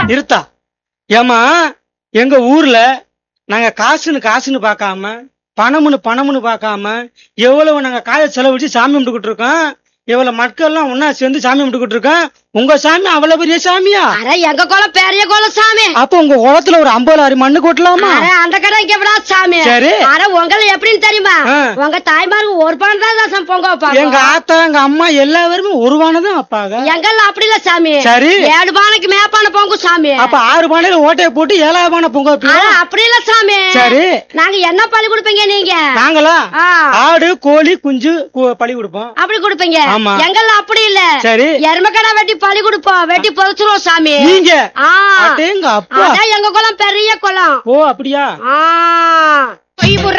இருத்தா ஏமா எங்க ஊர்ல நாங்க காசுன்னு காசுன்னு பார்க்காம பணம்னு பணம்னு பார்க்காம எவ்வளவு நாங்க காய செலவழிச்சு சாமி கும்பிட்டுக்கிட்டு இருக்கோம் எவ்வளவு மக்கள் எல்லாம் ஒன்னா சேர்ந்து சாமி கும்பிட்டுக்கிட்டு இருக்கோம் உங்க சாமி அவ்வளவு பெரிய சாமியா அட எங்க குளம் பெரிய குளம் சாமி அப்ப உங்க குளத்துல ஒரு ஐம்பது ஆறு மண்ணு கொட்டலாமா அட அந்த கடை இங்க விடா சாமி சரி. அட உங்களை எப்படின்னு தெரியுமா ஆ. உங்க தாய்மாருக்கு ஒரு பணம் தான் தாசம் பொங்க வைப்பாங்க எங்க ஆத்தா எங்க அம்மா எல்லாருமே உருவானதான் அப்பாங்க எங்கெல்லாம் அப்படி இல்ல சாமி சரி. ஏழு பானைக்கு மேப்பான பொங்கும் சாமி அப்ப ஆறு பானையில ஓட்டையை போட்டு ஏழாவது பானை பொங்க அட வைப்பீங்க அப்படி இல்ல சாமி சரி நாங்க என்ன பழி கொடுப்பீங்க நீங்க நாங்களா ஆ. ஆடு கோழி குஞ்சு கு- பலி கொடுப்போம் அப்படி கொடுப்பீங்க ஆமா. எங்கெல்லாம் அப்படி இல்ல சரி. எருமக்கடை வெட்டி பழி கொடுப்போம் வெட்டி புதைச்சிருவோம் சாமி நீங்க ஆ அடேங்க அப்பா அதான் எங்க குளம் பெரிய குளம் ஓ அப்படியா ஆ பொய் புடுற